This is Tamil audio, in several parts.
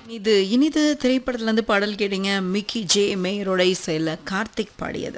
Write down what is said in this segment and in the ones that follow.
இது இனிது திரைப்படத்துலேருந்து பாடல் கேட்டீங்க மிக்கி ஜே மேயரோட இசையில் கார்த்திக் பாடியது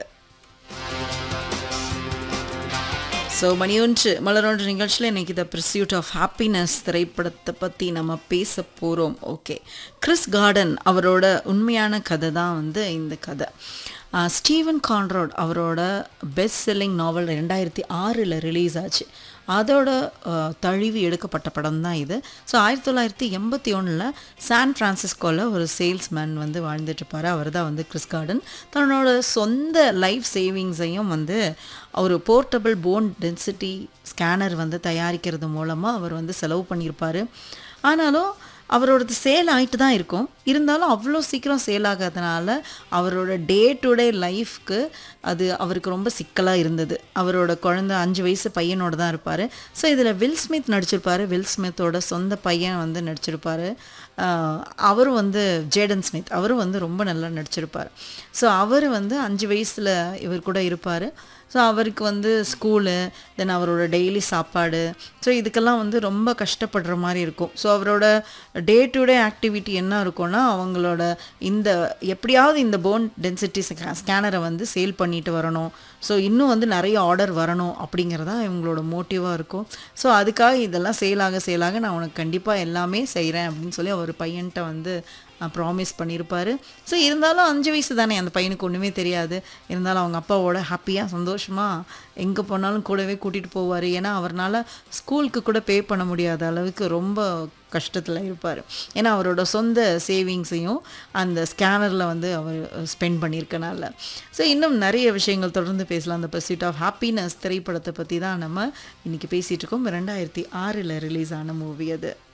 ஸோ மணியொன்று மலரொன்று நிகழ்ச்சியில் இன்றைக்கி த pursuit ஆஃப் ஹாப்பினஸ் திரைப்படத்தை பற்றி நம்ம பேச போகிறோம் ஓகே கிறிஸ் கார்டன் அவரோட உண்மையான கதை தான் வந்து இந்த கதை ஆஹ் ஸ்டீவன் கான்ராட் அவரோட பெஸ்ட் செல்லிங் நாவல் ரெண்டாயிரத்தி ஆறில் ரிலீஸ் ஆச்சு அதோட ஆஹ், தழுவி எடுக்கப்பட்ட படம் தான் இது ஸோ ஆயிரத்தி தொள்ளாயிரத்தி எண்பத்தி ஒன்றில் சான் ஃப்ரான்சிஸ்கோவில் ஒரு சேல்ஸ்மேன் வந்து வாழ்ந்துட்டு இருப்பார் அவர் தான் வந்து கிறிஸ் கார்டன் தன்னோட சொந்த லைஃப் சேவிங்ஸையும் வந்து ஒரு போர்ட்டபிள் போன் டென்சிட்டி ஸ்கேனர் வந்து தயாரிக்கிறது மூலமாக அவர் வந்து செலவு பண்ணியிருப்பார் ஆனாலும் அவரோடது சேல் ஆகிட்டு தான் இருக்கும் இருந்தாலும் அவ்வளோ சீக்கிரம் சேல் ஆகாதனால அவரோட டே டு டே லைஃப்க்கு அது அவருக்கு ரொம்ப சிக்கலாக இருந்தது அவரோட குழந்தை அஞ்சு வயசு பையனோட தான் இருப்பார் ஸோ இதில் வில் ஸ்மித் நடிச்சிருப்பாரு வில் ஸ்மித்தோட சொந்த பையன் வந்து நடிச்சிருப்பாரு ஆஹ் அவரும் வந்து ஜேடன் ஸ்மித் அவரும் வந்து ரொம்ப நல்லா நடிச்சிருப்பார் ஸோ அவர் வந்து அஞ்சு வயசில் இவர் கூட இருப்பார் ஸோ அவருக்கு வந்து ஸ்கூலு தென் அவரோட டெய்லி சாப்பாடு ஸோ இதுக்கெல்லாம் வந்து ரொம்ப கஷ்டப்படுற மாதிரி இருக்கும் ஸோ அவரோட டே டு டே ஆக்டிவிட்டி என்ன இருக்கும்னா அவங்களோட இந்த எப்படியாவது இந்த போன் டென்சிட்டி ஸ்கேனரை வந்து சேல் பண்ணிட்டு வரணும் ஸோ இன்னும் வந்து நிறைய ஆர்டர் வரணும் அப்படிங்கிறதா இவங்களோட மோட்டிவாக இருக்கும் ஸோ அதுக்காக இதெல்லாம் சேலாக சேலாக நான் உனக்கு கண்டிப்பாக எல்லாமே செய்கிறேன் அப்படின்னு சொல்லி அவர் பையன்கிட்ட வந்து ப்ராமிஸ் பண்ணியிருப்பாரு ஸோ இருந்தாலும் அஞ்சு வயசு தானே அந்த பையனுக்கு ஒன்றுமே தெரியாது இருந்தாலும் அவங்க அப்பாவோட ஹாப்பியாக சந்தோஷமாக எங்கே போனாலும் கூடவே கூட்டிகிட்டு போவார் ஏன்னா அவர்னால ஸ்கூலுக்கு கூட பே பண்ண முடியாத அளவுக்கு ரொம்ப கஷ்டத்தில் இருப்பார் ஏன்னா அவரோட சொந்த சேவிங்ஸையும் அந்த ஸ்கேனரில் வந்து அவர் ஸ்பெண்ட் பண்ணியிருக்கனால ஸோ இன்னும் நிறைய விஷயங்கள் தொடர்ந்து பேசலாம் அந்த பர்சியூட் ஆஃப் ஹாப்பினஸ் திரைப்படத்தை பற்றி தான் நம்ம இன்றைக்கி பேசிகிட்டு இருக்கோம் ரெண்டாயிரத்தி ஆறில் ரிலீஸ் ஆன மூவி அது